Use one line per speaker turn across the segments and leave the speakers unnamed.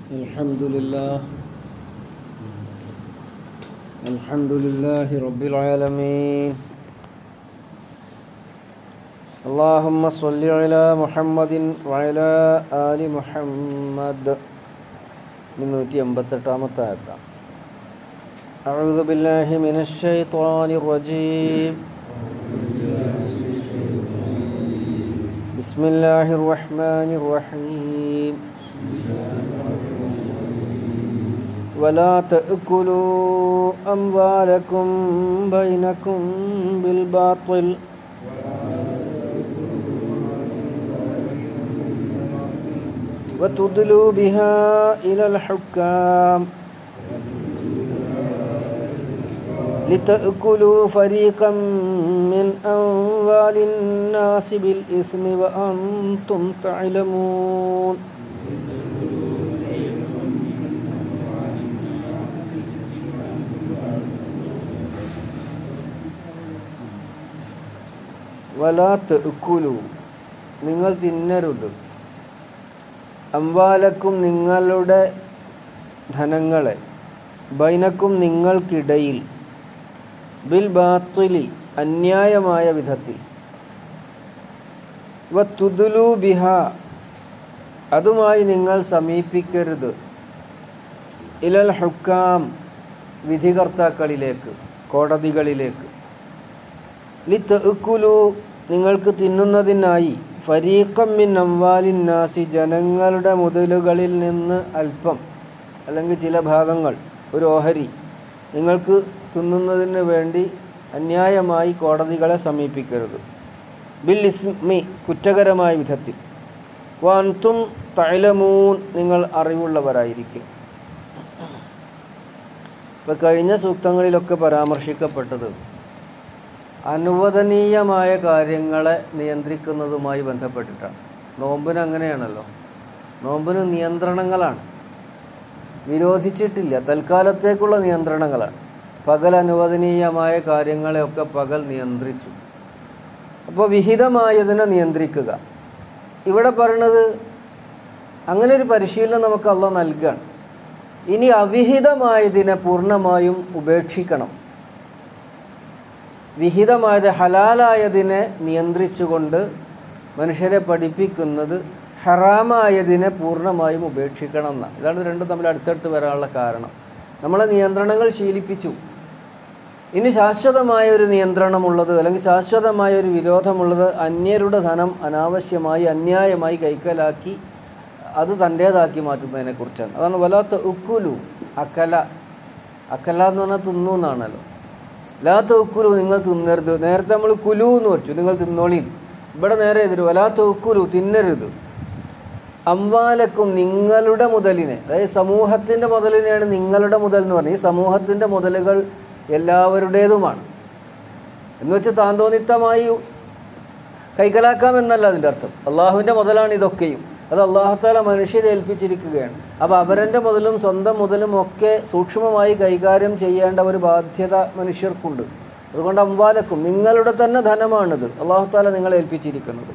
الحمد لله الحمد لله رب العالمين اللهم صل على محمد وعلى آل محمد മുന്നൂറ്റി എൺപത്തെട്ടാമത്തെ ആയത്താണ് أعوذ بالله من الشيطان الرجيم بسم الله الرحمن الرحيم ولا تأكلوا أموالكم بينكم بالباطل وتدلوا بها إلى الحكام لتأكلوا فريقا من أموال الناس بالإثم وأنتم تعلمون വലാ തെക്കുലു നിങ്ങൾ തിന്നരുത് അംവാലക്കും നിങ്ങളുടെ ധനങ്ങളെ ബൈനക്കും നിങ്ങൾക്കിടയിൽ ബിൽ ബാത്തിലി അന്യായമായ വിധത്തിൽ വ തുദുലു ബിഹ അതുമായി നിങ്ങൾ സമീപിക്കരുത് ഇലൽ ഹുക്കാം വിധികർത്താക്കളിലേക്ക് കോടതികളിലേക്ക് ലി തെക്കുലു നിങ്ങൾക്ക് തിന്നുന്നതിനായി ഫരീഖം മിൻ അംവാലിൻ നാസി ജനങ്ങളുടെ മുതലുകളിൽ നിന്ന് അല്പം അല്ലെങ്കിൽ ചില ഭാഗങ്ങൾ ഒരു ഓഹരി നിങ്ങൾക്ക് തിന്നുന്നതിന് വേണ്ടി അന്യായമായി കോടതികളെ സമീപിക്കരുത് ബിൽ ഇസ്മി കുറ്റകരമായ വിധത്തിൽ വാൻതും തൈലമൂൻ നിങ്ങൾ അറിവുള്ളവരായിരിക്കും ഇപ്പം കഴിഞ്ഞ സൂക്തങ്ങളിലൊക്കെ പരാമർശിക്കപ്പെട്ടത് അനുവദനീയമായ കാര്യങ്ങളെ നിയന്ത്രിക്കുന്നതുമായി ബന്ധപ്പെട്ടിട്ടാണ് നോമ്പിന് അങ്ങനെയാണല്ലോ നോമ്പിന് നിയന്ത്രണങ്ങളാണ് വിരോധിച്ചിട്ടില്ല തൽക്കാലത്തേക്കുള്ള നിയന്ത്രണങ്ങളാണ് പകൽ അനുവദനീയമായ കാര്യങ്ങളെയൊക്കെ പകൽ നിയന്ത്രിച്ചു അപ്പോൾ വിഹിതമായതിനെ നിയന്ത്രിക്കുക ഇവിടെ പറയണത് അങ്ങനെ ഒരു പരിശീലനം നമുക്ക് അള്ള നൽകുകയാണ് ഇനി അവിഹിതമായതിനെ പൂർണ്ണമായും ഉപേക്ഷിക്കണം വിഹിതമായത് ഹലാലായതിനെ നിയന്ത്രിച്ചുകൊണ്ട് മനുഷ്യരെ പഠിപ്പിക്കുന്നത് ഹറാമായതിനെ പൂർണ്ണമായും ഉപേക്ഷിക്കണം എന്നാണ് ഇതാണ് രണ്ടും തമ്മിൽ അടുത്തടുത്ത് വരാനുള്ള കാരണം നമ്മളെ നിയന്ത്രണങ്ങൾ ശീലിപ്പിച്ചു ഇനി ശാശ്വതമായ ഒരു നിയന്ത്രണമുള്ളത് അല്ലെങ്കിൽ ശാശ്വതമായ ഒരു വിരോധമുള്ളത് അന്യരുടെ ധനം അനാവശ്യമായി അന്യായമായി കൈക്കലാക്കി അത് തൻ്റേതാക്കി മാറ്റുന്നതിനെ കുറിച്ചാണ് അതാണ് വലാത്ത ഉക്കുലു അക്കല അക്കല എന്ന് പറഞ്ഞാൽ തിന്നു എന്നാണല്ലോ ലാത്ത ഉക്കുലു നിങ്ങൾ തിന്നരുത് നേരത്തെ നമ്മൾ കുലു എന്ന് വെച്ചു നിങ്ങൾ തിന്നോളീൻ ഇവിടെ നേരെ എതിര് വലാത്ത ഉക്കുലു തിന്നരുത് അംവാലക്കും നിങ്ങളുടെ മുതലിനെ അതായത് സമൂഹത്തിൻ്റെ മുതലിനെയാണ് നിങ്ങളുടെ മുതൽ എന്ന് പറഞ്ഞത് ഈ സമൂഹത്തിൻ്റെ മുതലുകൾ എല്ലാവരുടേതുമാണ് എന്ന് വെച്ച് താന്തോന്നിത്തമായി കൈക്കലാക്കാം എന്നല്ല അതിൻ്റെ അർത്ഥം അള്ളാഹുവിൻ്റെ മുതലാണ് ഇതൊക്കെയും അത് അള്ളാഹുത്താല മനുഷ്യരെ ഏൽപ്പിച്ചിരിക്കുകയാണ് അപ്പോൾ അവരൻ്റെ മുതലും സ്വന്തം മുതലും ഒക്കെ സൂക്ഷ്മമായി കൈകാര്യം ചെയ്യേണ്ട ഒരു ബാധ്യത മനുഷ്യർക്കുണ്ട് അതുകൊണ്ട് അംവാലക്കും നിങ്ങളുടെ തന്നെ ധനമാണിത് അള്ളാഹുത്താല നിങ്ങളെ ഏൽപ്പിച്ചിരിക്കുന്നത്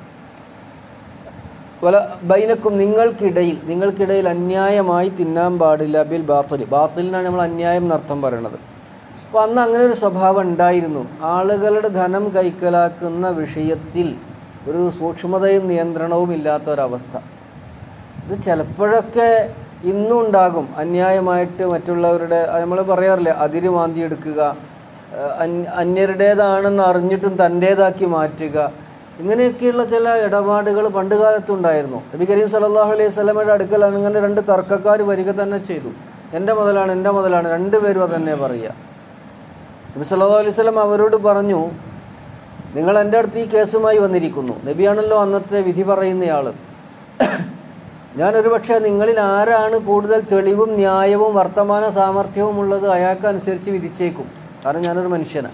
വല ബൈനക്കും നിങ്ങൾക്കിടയിൽ നിങ്ങൾക്കിടയിൽ അന്യായമായി തിന്നാൻ പാടില്ല ബിൽ ബാത്തിൽ ബാത്തിലിനാണ് നമ്മൾ അന്യായം എന്നർത്ഥം പറയണത് അപ്പോൾ അന്ന് അങ്ങനെ ഒരു സ്വഭാവം ഉണ്ടായിരുന്നു ആളുകളുടെ ധനം കൈക്കലാക്കുന്ന വിഷയത്തിൽ ഒരു സൂക്ഷ്മതയും നിയന്ത്രണവും ഇല്ലാത്ത ഒരവസ്ഥ ഇത് ചിലപ്പോഴൊക്കെ ഇന്നും ഉണ്ടാകും അന്യായമായിട്ട് മറ്റുള്ളവരുടെ നമ്മൾ പറയാറില്ലേ അതിര് മാന്തിയെടുക്കുക അന്യരുടേതാണെന്ന് അറിഞ്ഞിട്ടും തൻ്റേതാക്കി മാറ്റുക ഇങ്ങനെയൊക്കെയുള്ള ചില ഇടപാടുകൾ പണ്ട് കാലത്തുണ്ടായിരുന്നു നബി കരീം സലാഹു അലൈഹി സ്വലമയുടെ അടുക്കലാണ് ഇങ്ങനെ രണ്ട് തർക്കക്കാർ വരിക തന്നെ ചെയ്തു എൻ്റെ മുതലാണ് എൻ്റെ മുതലാണ് രണ്ടുപേരും അതന്നെ പറയുക നബി സല്ലാ അലൈഹി സ്വലം അവരോട് പറഞ്ഞു നിങ്ങൾ എൻ്റെ അടുത്ത് ഈ കേസുമായി വന്നിരിക്കുന്നു നബിയാണല്ലോ അന്നത്തെ വിധി പറയുന്നയാൾ ഞാനൊരു പക്ഷേ നിങ്ങളിൽ ആരാണ് കൂടുതൽ തെളിവും ന്യായവും വർത്തമാന സാമർഥ്യവും ഉള്ളത് അയാൾക്കനുസരിച്ച് വിധിച്ചേക്കും കാരണം ഞാനൊരു മനുഷ്യനാണ്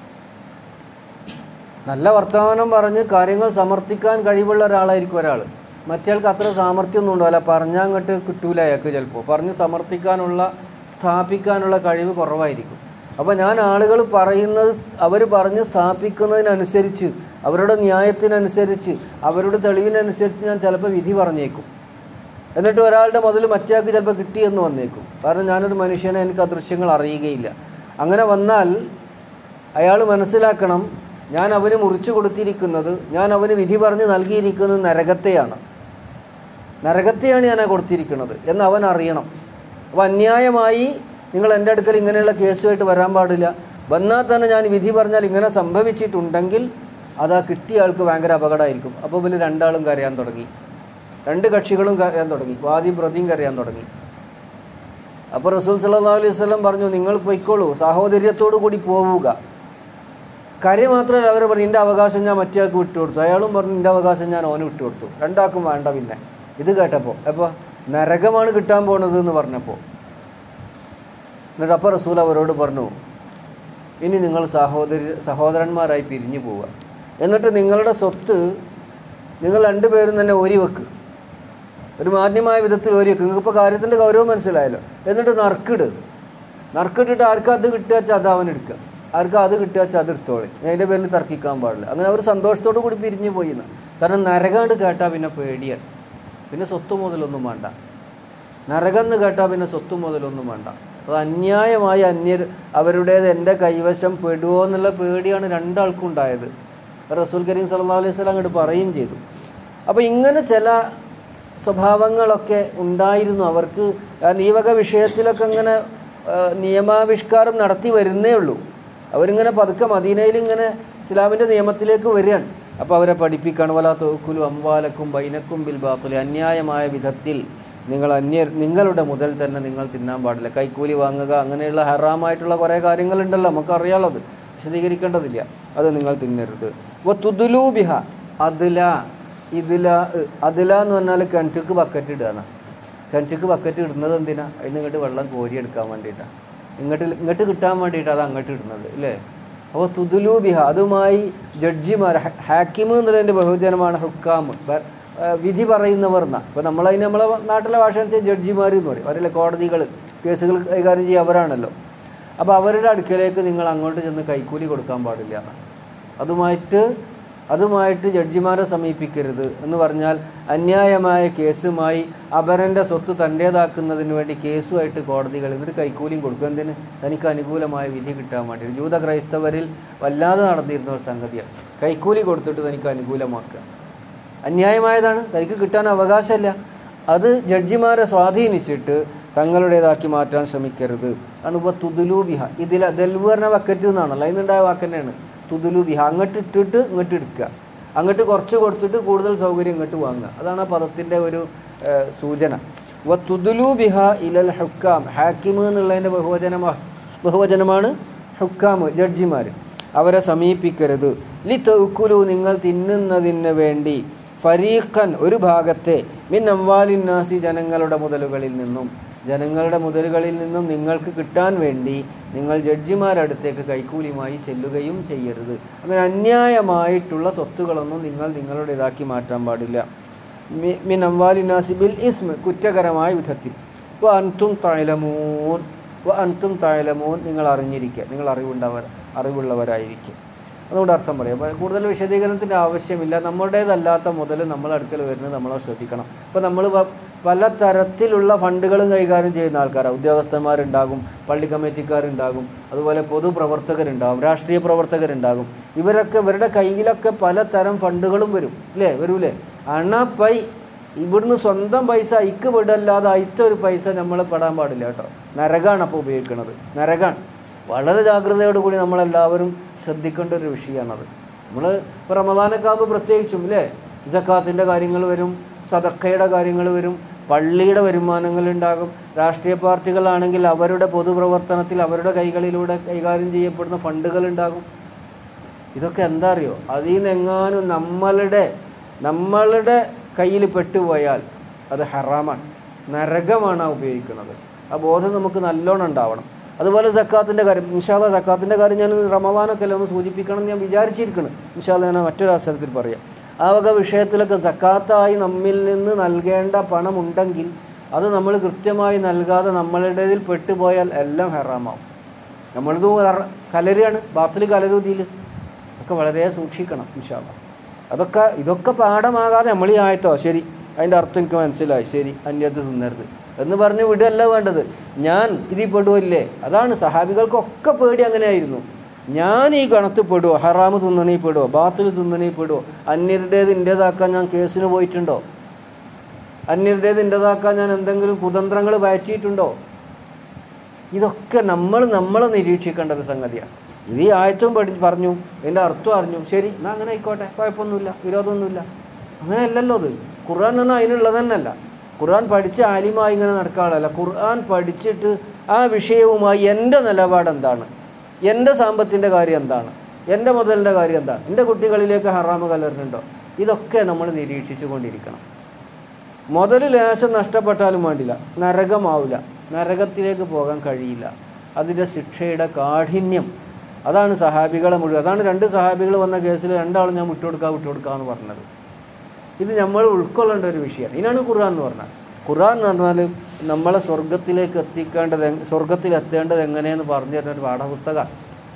നല്ല വർത്തമാനം പറഞ്ഞ് കാര്യങ്ങൾ സമർത്ഥിക്കാൻ കഴിവുള്ള ഒരാളായിരിക്കും ഒരാൾ മറ്റേയാൾക്ക് അത്ര സാമർഥ്യമൊന്നും ഉണ്ടാവില്ല പറഞ്ഞാൽ അങ്ങോട്ട് കിട്ടൂല അയാൾക്ക് ചിലപ്പോൾ പറഞ്ഞ് സമർത്ഥിക്കാനുള്ള സ്ഥാപിക്കാനുള്ള കഴിവ് കുറവായിരിക്കും അപ്പോൾ ഞാൻ ആളുകൾ പറയുന്നത് അവർ പറഞ്ഞ് സ്ഥാപിക്കുന്നതിനനുസരിച്ച് അവരുടെ ന്യായത്തിനനുസരിച്ച് അവരുടെ തെളിവിനനുസരിച്ച് ഞാൻ ചിലപ്പോൾ വിധി പറഞ്ഞേക്കും എന്നിട്ട് ഒരാളുടെ മുതൽ മറ്റേയാൾക്ക് ചിലപ്പോൾ കിട്ടിയെന്ന് വന്നേക്കും കാരണം ഞാനൊരു മനുഷ്യനെ എനിക്ക് ആ ദൃശ്യങ്ങൾ അറിയുകയില്ല അങ്ങനെ വന്നാൽ അയാൾ മനസ്സിലാക്കണം ഞാൻ അവന് മുറിച്ചു കൊടുത്തിരിക്കുന്നത് ഞാൻ അവന് വിധി പറഞ്ഞ് നൽകിയിരിക്കുന്നത് നരകത്തെയാണ് നരകത്തെയാണ് ഞാൻ ആ കൊടുത്തിരിക്കുന്നത് എന്ന് അവൻ അറിയണം അപ്പോൾ അന്യായമായി നിങ്ങൾ എൻ്റെ അടുക്കൽ ഇങ്ങനെയുള്ള കേസുമായിട്ട് വരാൻ പാടില്ല വന്നാൽ തന്നെ ഞാൻ വിധി പറഞ്ഞാൽ ഇങ്ങനെ സംഭവിച്ചിട്ടുണ്ടെങ്കിൽ അത് ആ കിട്ടിയ ആൾക്ക് ഭയങ്കര അപകടമായിരിക്കും അപ്പോൾ പിന്നെ രണ്ടാളും കരയാൻ തുടങ്ങി രണ്ട് കക്ഷികളും കരയാൻ തുടങ്ങി വാദിയും പ്രതിയും കരയാൻ തുടങ്ങി അപ്പോൾ റസൂൽ സല്ലല്ലാഹു അലൈഹി വസല്ലം പറഞ്ഞു നിങ്ങൾ പൊയ്ക്കോളൂ സാഹോദര്യത്തോടു കൂടി പോവുക കര മാത്രമല്ല അവർ പറഞ്ഞു എൻ്റെ അവകാശം ഞാൻ മറ്റേയാൾക്ക് വിട്ടുകൊടുത്തു അയാളും പറഞ്ഞു എൻ്റെ അവകാശം ഞാൻ ഓന് വിട്ടുകൊടുത്തു രണ്ടാൾക്കും വേണ്ട പിന്നെ ഇത് കേട്ടപ്പോൾ അപ്പോൾ നരകമാണ് കിട്ടാൻ പോണത് എന്ന് പറഞ്ഞപ്പോൾ എന്നിട്ട് അപ്പോൾ റസൂൽ അവരോട് പറഞ്ഞു ഇനി നിങ്ങൾ സഹോദരി സഹോദരന്മാരായി പിരിഞ്ഞു പോവുക എന്നിട്ട് നിങ്ങളുടെ സ്വത്ത് നിങ്ങൾ രണ്ടുപേരും തന്നെ ഓരി വെക്ക് ഒരു മാന്യമായ വിധത്തിൽ ഓരി വെക്കും നിങ്ങൾക്ക് ഇപ്പോൾ കാര്യത്തിൻ്റെ ഗൗരവം മനസ്സിലായല്ലോ എന്നിട്ട് നറുക്കിട് നറുക്കിട്ടിട്ട് ആർക്കും അത് കിട്ടുക വെച്ചാൽ അത് അവൻ എടുക്കുക ആർക്കും അത് കിട്ടുക വെച്ചാൽ അത് എടുത്തോളി അതിൻ്റെ പേരിൽ തർക്കിക്കാൻ പാടില്ല അങ്ങനെ അവർ സന്തോഷത്തോടു കൂടി പിരിഞ്ഞു പോയി എന്ന് കാരണം നരകാണ്ട് കേട്ടാൽ പിന്നെ പേടിയാണ് പിന്നെ സ്വത്ത് മുതലൊന്നും വേണ്ട നരകം എന്ന് കേട്ടാൽ പിന്നെ സ്വത്ത് മുതലൊന്നും വേണ്ട അത് അന്യായമായി അന്യർ അവരുടേത് എൻ്റെ കൈവശം പെടുമോ എന്നുള്ള പേടിയാണ് രണ്ടാൾക്കും ഉണ്ടായത് റസൂൽ കരീം സല്ലല്ലാഹു അലൈഹി വസല്ലം അങ്ങോട്ട് പറയുകയും ചെയ്തു അപ്പോൾ ഇങ്ങനെ ചില സ്വഭാവങ്ങളൊക്കെ ഉണ്ടായിരുന്നു അവർക്ക് കാരണം ഈ വക വിഷയത്തിലൊക്കെ ഇങ്ങനെ ആ, നിയമാവിഷ്കാരം നടത്തി വരുന്നേ ഉള്ളൂ അവരിങ്ങനെ പതുക്കെ മദീനയിൽ ഇങ്ങനെ ഇസ്ലാമിൻ്റെ നിയമത്തിലേക്ക് വരികയാണ് അപ്പോൾ അവരെ പഠിപ്പിക്കണം വല തോക്കുലും അംവാലക്കും ബൈനക്കും ബിൽ ബാത്തുലി അന്യായമായ വിധത്തിൽ നിങ്ങൾ അന്യ നിങ്ങളുടെ മുതൽ തന്നെ നിങ്ങൾ തിന്നാൻ പാടില്ല കൈക്കൂലി വാങ്ങുക അങ്ങനെയുള്ള ഹറാമായിട്ടുള്ള കുറേ കാര്യങ്ങളുണ്ടല്ലോ നമുക്കറിയാനുള്ളത് വിശദീകരിക്കേണ്ടതില്ല അത് നിങ്ങൾ തിന്നരുത് അപ്പോൾ തുതുലൂബിഹ അതില ഇതില അതില എന്ന് പറഞ്ഞാൽ കിണറ്റുക്ക് ബക്കറ്റ് ഇടുക എന്നാ കിണറ്റുക്ക് ബക്കറ്റ് ഇടുന്നത് എന്തിനാ അതിന് ഇങ്ങോട്ട് വെള്ളം കോരിയെടുക്കാൻ വേണ്ടിയിട്ടാണ് ഇങ്ങോട്ട് ഇങ്ങോട്ട് കിട്ടാൻ വേണ്ടിയിട്ട് അത് അങ്ങോട്ട് ഇടുന്നത് അല്ലേ അപ്പോൾ തുതുലൂബിഹ അതുമായി ജഡ്ജിമാർ ഹാക്കിം എന്നുള്ളതിൻ്റെ ബഹുജനമാണ് ഹുക്കാം ബ- ആ, വിധി പറയുന്നവർ എന്നാ ഇപ്പോൾ നമ്മളതിന് നമ്മളെ നാട്ടിലെ ഭാഷ അനുസരിച്ച് ജഡ്ജിമാർ എന്ന് പറയും അവരിലെ കോടതികൾ കേസുകൾ കൈകാര്യം ചെയ്യുക അവരാണല്ലോ അപ്പോൾ അവരുടെ അടുക്കലേക്ക് നിങ്ങൾ അങ്ങോട്ട് ചെന്ന് കൈക്കൂലി കൊടുക്കാൻ പാടില്ല എന്നാണ് അതുമായിട്ട് അതുമായിട്ട് ജഡ്ജിമാരെ സമീപിക്കരുത് എന്ന് പറഞ്ഞാൽ അന്യായമായ കേസുമായി അപരൻ്റെ സ്വത്ത് തൻ്റേതാക്കുന്നതിന് വേണ്ടി കേസുമായിട്ട് കോടതികൾ എന്നിട്ട് കൈക്കൂലിയും കൊടുക്കും എന്തിന് തനിക്ക് അനുകൂലമായ വിധി കിട്ടാൻ വേണ്ടി ജൂത ക്രൈസ്തവരിൽ വല്ലാതെ നടന്നിരുന്ന ഒരു സംഗതിയാണ് കൈക്കൂലി കൊടുത്തിട്ട് തനിക്ക് അനുകൂലമാക്കുക അന്യായമായതാണ് തനിക്ക് കിട്ടാൻ അവകാശമില്ല അത് ജഡ്ജിമാരെ സ്വാധീനിച്ചിട്ട് തങ്ങളുടേതാക്കി മാറ്റാൻ ശ്രമിക്കരുത് അണുപ തുതുലൂബിഹ ഇതിൽ ദൽവ് പറഞ്ഞ ബക്കറ്റ് എന്നാണല്ലോ അതിനുണ്ടായ വാക്ക് തന്നെയാണ് തുതുലൂബിഹ അങ്ങോട്ട് ഇട്ടിട്ട് ഇങ്ങോട്ട് എടുക്കുക അങ്ങോട്ട് കുറച്ച് കൊടുത്തിട്ട് കൂടുതൽ സൗകര്യം ഇങ്ങോട്ട് വാങ്ങുക അതാണ് ആ പദത്തിൻ്റെ ഒരു ഏഹ്, സൂചന വ തുതുലൂബിഹ ഇലൽ ഹുക്കാം ഹാക്കിം എന്നുള്ളതിൻ്റെ ബഹുവചനമാ ബഹുവചനമാണ് ഹുക്കാം ജഡ്ജിമാർ അവരെ സമീപിക്കരുത് ലി തൗക്കുലു നിങ്ങൾ തിന്നുന്നതിന് വേണ്ടി ഫരീഖൻ ഒരു ഭാഗത്തെ മിൻ അംവാലിന്നാസി ജനങ്ങളുടെ മുതലുകളിൽ നിന്നും ജനങ്ങളുടെ മുതലുകളിൽ നിന്നും നിങ്ങൾക്ക് കിട്ടാൻ വേണ്ടി നിങ്ങൾ ജഡ്ജിമാരടുത്തേക്ക് കൈക്കൂലിയുമായി ചെല്ലുകയും ചെയ്യരുത് അങ്ങനെ അന്യായമായിട്ടുള്ള സ്വത്തുകളൊന്നും നിങ്ങൾ നിങ്ങളുടേതാക്കി മാറ്റാൻ പാടില്ല മി- മിൻ അംവാലിന്നാസി ബിൽ ഇസ്മ കുറ്റകരമായ വിധത്തിൽ വ അൻതും തഴലമൂൻ വ അൻതും തഴലമൂൻ നിങ്ങൾ അറിഞ്ഞിരിക്കുക നിങ്ങൾ അറിവുണ്ടവർ അറിവുള്ളവരായിരിക്കും അതുകൊണ്ട് അർത്ഥം പറയാം അപ്പോൾ കൂടുതൽ വിശദീകരണത്തിൻ്റെ ആവശ്യമില്ല നമ്മുടേതല്ലാത്ത മുതൽ നമ്മളെ അടുക്കൽ വരുന്നത് നമ്മൾ ശ്രദ്ധിക്കണം ഇപ്പോൾ നമ്മൾ പല തരത്തിലുള്ള ഫണ്ടുകളും കൈകാര്യം ചെയ്യുന്ന ആൾക്കാരാണ് ഉദ്യോഗസ്ഥന്മാരുണ്ടാകും പള്ളി കമ്മിറ്റിക്കാരുണ്ടാകും അതുപോലെ പൊതുപ്രവർത്തകരുണ്ടാകും രാഷ്ട്രീയ പ്രവർത്തകരുണ്ടാകും ഇവരൊക്കെ ഇവരുടെ കയ്യിലൊക്കെ പലതരം ഫണ്ടുകളും വരും അല്ലേ വരൂലേ അണപ്പൈ ഇവിടുന്ന് സ്വന്തം പൈസ അയക്ക് വിടല്ലാതെ അയത്ത ഒരു പൈസ നമ്മൾ പെടാൻ പാടില്ല കേട്ടോ നരകാണ് അപ്പോൾ ഉപയോഗിക്കുന്നത് നരകാണ് വളരെ ജാഗ്രതയോടുകൂടി നമ്മളെല്ലാവരും ശ്രദ്ധിക്കേണ്ട ഒരു വിഷയമാണത് നമ്മൾ ഇപ്പോൾ റമദാനൊക്കെ ആകുമ്പോൾ പ്രത്യേകിച്ചും അല്ലേ ജക്കാത്തിൻ്റെ കാര്യങ്ങൾ വരും സദക്കയുടെ കാര്യങ്ങൾ വരും പള്ളിയുടെ വരുമാനങ്ങൾ ഉണ്ടാകും രാഷ്ട്രീയ പാർട്ടികളാണെങ്കിൽ അവരുടെ പൊതുപ്രവർത്തനത്തിൽ അവരുടെ കൈകളിലൂടെ കൈകാര്യം ചെയ്യപ്പെടുന്ന ഫണ്ടുകൾ ഉണ്ടാകും ഇതൊക്കെ എന്താ അറിയോ അതിൽ നിന്നെങ്ങാനും നമ്മളുടെ നമ്മളുടെ കയ്യിൽ പെട്ടുപോയാൽ അത് ഹറാമാണ് നരകമാണ് ആ ഉപയോഗിക്കുന്നത് ആ ബോധം നമുക്ക് നല്ലോണം ഉണ്ടാവണം അതുപോലെ സക്കാത്തിൻ്റെ കാര്യം ഇൻഷാല്ല സക്കാത്തിൻ്റെ കാര്യം ഞാൻ റമദാനൊക്കെ അല്ലേ ഒന്ന് സൂചിപ്പിക്കണം എന്ന് ഞാൻ വിചാരിച്ചിരിക്കണം ഇൻഷാല്ല ഞാൻ മറ്റൊരു അവസരത്തിൽ പറയാം ആ വക വിഷയത്തിലൊക്കെ സക്കാത്തായി നമ്മിൽ നിന്ന് നൽകേണ്ട പണം ഉണ്ടെങ്കിൽ അത് നമ്മൾ കൃത്യമായി നൽകാതെ നമ്മളുടേതിൽ പെട്ടുപോയാൽ എല്ലാം ഹറാമാവും നമ്മളത് ഹറ- കലരുകയാണ് ബാത്തിൽ കലരുതിയിൽ ഒക്കെ വളരെ സൂക്ഷിക്കണം ഇൻഷാല്ല അതൊക്കെ ഇതൊക്കെ പാഠമാകാതെ നമ്മൾ ഈ ആയത്തോ ശരി അതിൻ്റെ അർത്ഥം എനിക്ക് മനസ്സിലായി ശരി അന്യത്ത് തിന്നരുത് എന്ന് പറഞ്ഞ് വിടുകയല്ല വേണ്ടത് ഞാൻ ഇതിൽ പെടുവല്ലേ അതാണ് സഹാബികൾക്കൊക്കെ പേടി അങ്ങനെയായിരുന്നു ഞാൻ ഈ ഗണത്തിൽ പെടുവോ ഹറാമ് തിന്നണി പെടുവോ ബാത്തിൽ തിന്നണി പെടുവോ അന്യരുടേത് എൻ്റേതാക്കാൻ ഞാൻ കേസിന് പോയിട്ടുണ്ടോ അന്യരുടേത് എൻ്റേതാക്കാൻ ഞാൻ എന്തെങ്കിലും കുതന്ത്രങ്ങൾ പയറ്റിയിട്ടുണ്ടോ ഇതൊക്കെ നമ്മൾ നമ്മളെ നിരീക്ഷിക്കേണ്ട ഒരു സംഗതിയാണ് ഇത് ഈ ആയത്തും പഠി പറഞ്ഞു ഇതിൻ്റെ അർത്ഥം അറിഞ്ഞു ശരി എന്നാൽ അങ്ങനെ ആയിക്കോട്ടെ കുഴപ്പമൊന്നുമില്ല വിരോധമൊന്നുമില്ല അങ്ങനെയല്ലല്ലോ അത് ഖുർആൻ എന്നാൽ അതിനുള്ളത് തന്നെയല്ല ഖുർആൻ പഠിച്ച് ആലിമായി ഇങ്ങനെ നടക്കാളല്ല ഖുർആൻ പഠിച്ചിട്ട് ആ വിഷയവുമായി എൻ്റെ നിലപാട് എന്താണ് എൻ്റെ സാമ്പത്തിൻ്റെ കാര്യം എന്താണ് എൻ്റെ മുതലിൻ്റെ കാര്യം എന്താണ് എൻ്റെ കുട്ടികളിലേക്ക് ഹറാമ് കലർന്നുണ്ടോ ഇതൊക്കെ നമ്മൾ നിരീക്ഷിച്ചു കൊണ്ടിരിക്കണം മുതൽ ലേശം നഷ്ടപ്പെട്ടാലും വേണ്ടില്ല നരകമാവില്ല നരകത്തിലേക്ക് പോകാൻ കഴിയില്ല അതിൻ്റെ ശിക്ഷയുടെ കാഠിന്യം അതാണ് സഹാബികളെ മുഴുവൻ അതാണ് രണ്ട് സഹാബികൾ വന്ന കേസിൽ രണ്ടാളും ഞാൻ വിട്ടുകൊടുക്കുക വിട്ടുകൊടുക്കുക എന്ന് പറഞ്ഞത് ഇത് നമ്മൾ ഉൾക്കൊള്ളേണ്ട ഒരു വിഷയമാണ് ഇതിനാണ് ഖുർആൻ എന്ന് പറഞ്ഞാൽ ഖുർആൻ എന്ന് പറഞ്ഞാൽ നമ്മളെ സ്വർഗത്തിലേക്ക് എത്തിക്കേണ്ടത് എങ്- സ്വർഗത്തിൽ എത്തേണ്ടത് എങ്ങനെയെന്ന് പറഞ്ഞു തരുന്ന ഒരു പാഠപുസ്തകമാണ്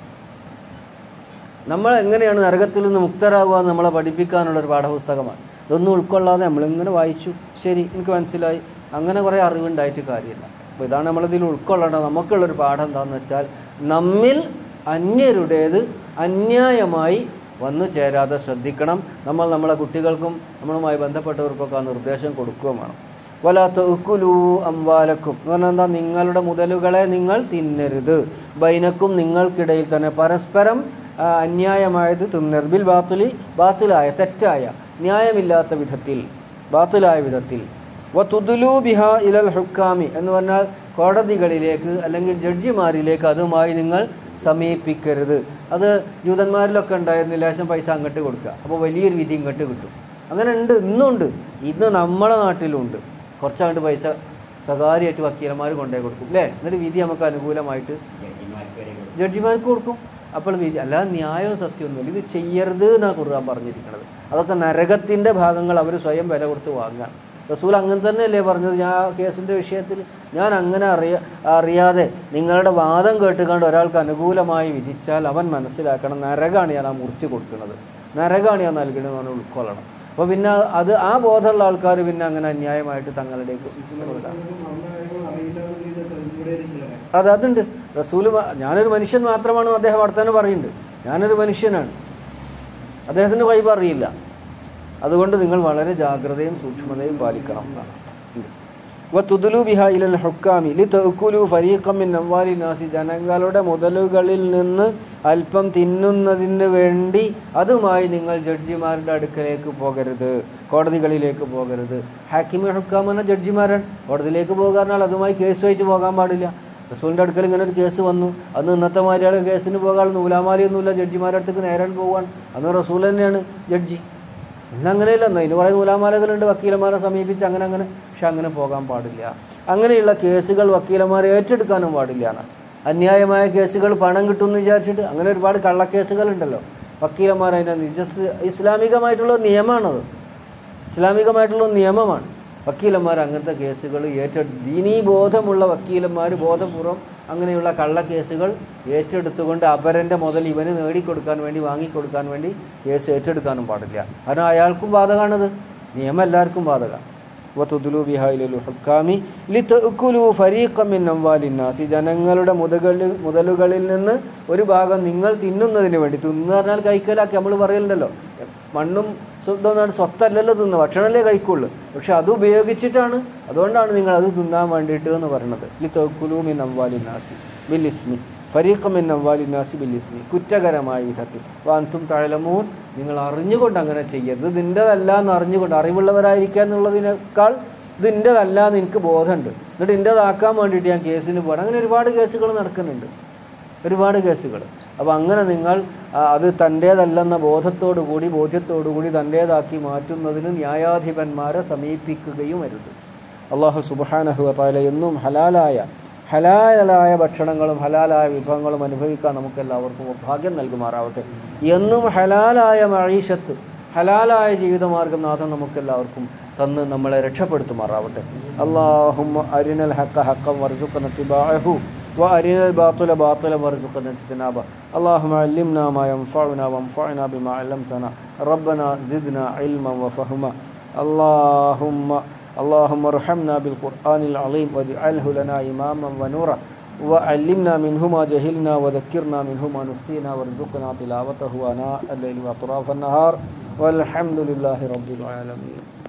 നമ്മൾ എങ്ങനെയാണ് നരകത്തിൽ നിന്ന് മുക്തരാകുക എന്ന് നമ്മളെ പഠിപ്പിക്കാനുള്ള ഒരു പാഠപുസ്തകമാണ് ഇതൊന്നും ഉൾക്കൊള്ളാതെ നമ്മളിങ്ങനെ വായിച്ചു ശരി എനിക്ക് മനസ്സിലായി അങ്ങനെ കുറേ അറിവുണ്ടായിട്ട് കാര്യമില്ല അപ്പോൾ ഇതാണ് നമ്മളിതിൽ ഉൾക്കൊള്ളേണ്ടത് നമുക്കുള്ളൊരു പാഠം എന്താണെന്ന് വെച്ചാൽ നമ്മിൽ അന്യരുടേത് അന്യായമായി വന്നു ചേരാതെ ശ്രദ്ധിക്കണം നമ്മൾ നമ്മളെ കുട്ടികൾക്കും നമ്മളുമായി ബന്ധപ്പെട്ടവർക്കൊക്കെ ആ നിർദ്ദേശം കൊടുക്കുകയും വേണം വലാത്ത ഉക്കുലു അംവാലക്കും എന്ന് പറഞ്ഞാൽ എന്താ നിങ്ങളുടെ മുതലുകളെ നിങ്ങൾ തിന്നരുത് ബൈനക്കും നിങ്ങൾക്കിടയിൽ തന്നെ പരസ്പരം ആ, അന്യായമായത് തിന്നരുത് ബിൽ ബാത്തുലി ബാത്തിലായ തെറ്റായ ന്യായമില്ലാത്ത വിധത്തിൽ ബാത്തിലായ വിധത്തിൽ വ തുദുലു ബിഹ ഇലൽ ഹുക്കാമി എന്ന് പറഞ്ഞാൽ കോടതികളിലേക്ക് അല്ലെങ്കിൽ ജഡ്ജിമാരിലേക്ക് അതുമായി നിങ്ങൾ സമീപിക്കരുത് അത് ജൂതന്മാരിലൊക്കെ ഉണ്ടായിരുന്നു ലേശം പൈസ അങ്ങോട്ട് കൊടുക്കുക അപ്പോൾ വലിയൊരു വിധി ഇങ്ങോട്ട് കിട്ടും അങ്ങനെ ഉണ്ട് ഇന്നുണ്ട് ഇന്ന് നമ്മളെ നാട്ടിലുണ്ട് കുറച്ചങ്ങോട്ട് പൈസ സ്വകാര്യമായിട്ട് വക്കീലന്മാർ കൊണ്ടുപോയി കൊടുക്കും അല്ലേ എന്നിട്ട് വിധി നമുക്ക് അനുകൂലമായിട്ട് ജഡ്ജിമാർക്ക് കൊടുക്കും അപ്പോൾ വിധി അല്ലാതെ ന്യായവും സത്യമൊന്നുമില്ല ഇത് ചെയ്യരുത് എന്നാണ് ഖുർആൻ പറഞ്ഞിരിക്കുന്നത് അതൊക്കെ നരകത്തിൻ്റെ ഭാഗങ്ങൾ അവർ സ്വയം വില കൊടുത്ത് വാങ്ങാൻ റസൂൽ അങ്ങനെ തന്നെയല്ലേ പറഞ്ഞത് ഞാൻ ആ കേസിൻ്റെ വിഷയത്തിൽ ഞാൻ അങ്ങനെ അറിയ അറിയാതെ നിങ്ങളുടെ വാദം കേട്ടുകൊണ്ട് ഒരാൾക്ക് അനുകൂലമായി വിധിച്ചാൽ അവൻ മനസ്സിലാക്കണം നരകാണ് ഞാൻ ആ മുറിച്ച് കൊടുക്കുന്നത് നരകാണ് ഞാൻ നൽകണമെന്ന് പറഞ്ഞ് ഉൾക്കൊള്ളണം അപ്പോൾ പിന്നെ അത് ആ ബോധമുള്ള ആൾക്കാർ പിന്നെ അങ്ങനെ അന്യായമായിട്ട് തങ്ങളുടേക്ക് വിടാം അത് അതുണ്ട് റസൂല് മ- ഞാനൊരു മനുഷ്യൻ മാത്രമാണ് അദ്ദേഹം വർത്തമാനം പറയുന്നുണ്ട് ഞാനൊരു മനുഷ്യനാണ് അദ്ദേഹത്തിന് വൈബ് അറിയില്ല അതുകൊണ്ട് നിങ്ങൾ വളരെ ജാഗ്രതയും സൂക്ഷ്മതയും പാലിക്കണം എന്നാണ് വത്തുദുലു ബിഹ ഇലൽ ഹുക്കാമി ലി തഅക്കുലു ഫരീഖം മിൻ അംവാലി നാസി ജനങ്ങളുടെ മുതലുകളിൽ നിന്ന് അല്പം തിന്നുന്നതിന് വേണ്ടി അതുമായി നിങ്ങൾ ജഡ്ജിമാരുടെ അടുക്കലേക്ക് പോകരുത് കോടതികളിലേക്ക് പോകരുത് ഹാക്കിമി ഹുക്കാം എന്ന ജഡ്ജിമാരാണ് കോടതിയിലേക്ക് പോകാറിനാൽ അതുമായി കേസുമായിട്ട് പോകാൻ പാടില്ല റസൂലിൻ്റെ അടുക്കൽ ഇങ്ങനെ ഒരു കേസ് വന്നു അന്ന് ഇന്നത്തെ മാരിയാൾ കേസിന് പോകാൻ നൂലാമാലിയൊന്നുമില്ല ജഡ്ജിമാരുടെ അടുത്തേക്ക് നേരാൻ പോകാൻ അന്ന് റസൂൽ തന്നെയാണ് ജഡ്ജി ഇന്ന് അങ്ങനെയല്ല ഇന്ന് അതിന് കുറേ നൂലാമാലകളുണ്ട് വക്കീലന്മാരെ സമീപിച്ച് അങ്ങനെ അങ്ങനെ പക്ഷെ അങ്ങനെ പോകാൻ പാടില്ല അങ്ങനെയുള്ള കേസുകൾ വക്കീലന്മാരെ ഏറ്റെടുക്കാനും പാടില്ല എന്നാണ് അന്യായമായ കേസുകൾ പണം കിട്ടുമെന്ന് വിചാരിച്ചിട്ട് അങ്ങനെ ഒരുപാട് കള്ളക്കേസുകൾ ഉണ്ടല്ലോ വക്കീലന്മാർ അതിനെ നിജസ് ഇസ്ലാമികമായിട്ടുള്ള നിയമമാണത് ഇസ്ലാമികമായിട്ടുള്ള നിയമമാണ് വക്കീലന്മാർ അങ്ങനത്തെ കേസുകൾ ഏറ്റെടു ദീനീബോധമുള്ള വക്കീലന്മാർ ബോധപൂർവം അങ്ങനെയുള്ള കള്ളക്കേസുകൾ ഏറ്റെടുത്തുകൊണ്ട് അപരൻ്റെ മുതൽ ഇവന് നേടിക്കൊടുക്കാൻ വേണ്ടി വാങ്ങിക്കൊടുക്കാൻ വേണ്ടി കേസ് ഏറ്റെടുക്കാനും പാടില്ല കാരണം അയാൾക്കും ബാധകമാണത് നിയമം എല്ലാവർക്കും ബാധകമാണ് വത്തുദുലു ബിഹായിലു ഹുക്കാമി ലിതഅക്കുലു ഫരീഖം മിൻ അംവാലിന്നാസി ജനങ്ങളുടെ മുതകളിൽ മുതലുകളിൽ നിന്ന് ഒരു ഭാഗം നിങ്ങൾ തിന്നുന്നതിന് വേണ്ടി തിന്നു പറഞ്ഞാൽ കഴിക്കലാക്കി നമ്മൾ പറയലുണ്ടല്ലോ മണ്ണും ശുദ്ധമാണ് സ്വത്തല്ലല്ലോ തിന്ന് ഭക്ഷണമല്ലേ കഴിക്കുള്ളൂ പക്ഷെ അത് ഉപയോഗിച്ചിട്ടാണ് അതുകൊണ്ടാണ് നിങ്ങൾ അത് തിന്നാൻ വേണ്ടിയിട്ട് എന്ന് പറയുന്നത് ലി തൊക്കുലു മിൻ അംവാലിന്നാസി ബില്ലിസ്മി ഫരീഖം മിൻ അംവാലിന്നാസി ബില്ലിസ്മി കുറ്റകരമായ വിധത്തിൽ വാൻതും തഴലമൂൻ നിങ്ങൾ അറിഞ്ഞുകൊണ്ട് അങ്ങനെ ചെയ്യരുത് ഇതിൻ്റെതല്ല എന്ന് അറിഞ്ഞുകൊണ്ട് അറിവുള്ളവരായിരിക്കുക എന്നുള്ളതിനേക്കാൾ ഇത് ഇൻ്റെതല്ല എന്ന് എനിക്ക് ബോധമുണ്ട് എന്നിട്ട് ഇൻ്റെതാക്കാൻ വേണ്ടിയിട്ട് ഞാൻ കേസിന് പോകണം അങ്ങനെ ഒരുപാട് കേസുകൾ നടക്കുന്നുണ്ട് ഒരുപാട് കേസുകൾ അപ്പോൾ അങ്ങനെ നിങ്ങൾ ആ, അത് തൻ്റേതല്ലെന്ന ബോധത്തോടു കൂടി ബോധ്യത്തോടു കൂടി തൻ്റേതാക്കി മാറ്റുന്നതിന് ന്യായാധിപന്മാരെ സമീപിക്കുകയും അരുത് അള്ളാഹു സുബാനഹുവല എന്നും ഹലാലായ ഹലാലായ ഭക്ഷണങ്ങളും ഹലാലായ വിഭവങ്ങളും അനുഭവിക്കാൻ നമുക്കെല്ലാവർക്കും ഭാഗ്യം നൽകുമാറാവട്ടെ എന്നും ഹലാലായ മഴീഷത്ത് ഹലാലായ ജീവിതമാർഗം നാഥൻ നമുക്കെല്ലാവർക്കും തന്ന് നമ്മളെ രക്ഷപ്പെടുത്തുമാറാവട്ടെ അള്ളാഹും അരിനൽ ഹക്ക ഹക്കം വർസുക്കന തിബാഹു وأرنا الباطل باطلا وارزقنا اجتنابه اللهم علمنا ما ينفعنا وانفعنا بما علمتنا ربنا زدنا علما وفهما اللهم اللهم ارحمنا بالقرآن العظيم واجعله لنا إماما ونورا وعلمنا منه ما جهلنا وذكرنا منه ما نسينا وارزقنا تلاوته آناء الليل وأطراف النهار والحمد لله رب العالمين